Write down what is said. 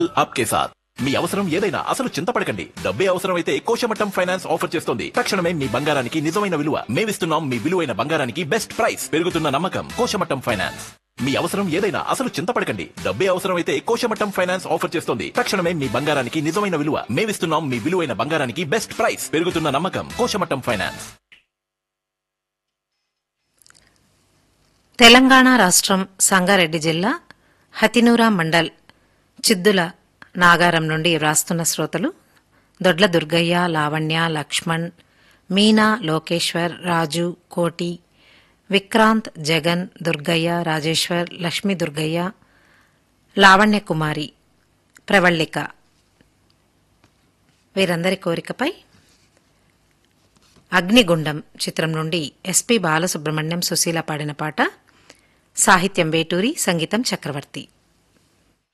आपके साथ మీ అవసరం ఏదైనా అసలు చింతపడకండి డబ్బే అవసరమైతే కోశమట్టం ఫైనాన్స్ ఆఫర్ చేస్తోంది తక్షణమే మీ బంగారానికి నిజమైన విలువ మేమిస్తున్నాం మీ విలువైన బంగారానికి బెస్ట్ ప్రైస్ పెరుగుతున్న నమ్మకం కోశమట్టం ఫైనాన్స్ మీ అవసరం ఏదైనా అసలు చింతపడకండి డబ్బే అవసరమైతే కోశమట్టం ఫైనాన్స్ ఆఫర్ చేస్తోంది తక్షణమే మీ బంగారానికి నిజమైన విలువ మేమిస్తున్నాం మీ విలువైన బంగారానికి బెస్ట్ ప్రైస్ పెరుగుతున్న నమ్మకం కోశమట్టం ఫైనాన్స్ తెలంగాణ రాష్ట్రం సంగారెడ్డి జిల్లా హతినూరా మండల్ చిద్దుల నాగారం నుండి వ్రాస్తున్న శ్రోతలు దొడ్ల దుర్గయ్య లావణ్య లక్ష్మణ్ మీనా లోకేశ్వర్ రాజు కోటి విక్రాంత్ జగన్ దుర్గయ్య రాజేశ్వర్ లక్ష్మీ దుర్గయ్య లావణ్య కుమారి ప్రవళిక వీరందరి కోరికపై అగ్నిగుండం చిత్రం నుండి ఎస్పి బాలసుబ్రహ్మణ్యం సుశీల పాడిన పాట సాహిత్యం వేటూరి సంగీతం చక్రవర్తి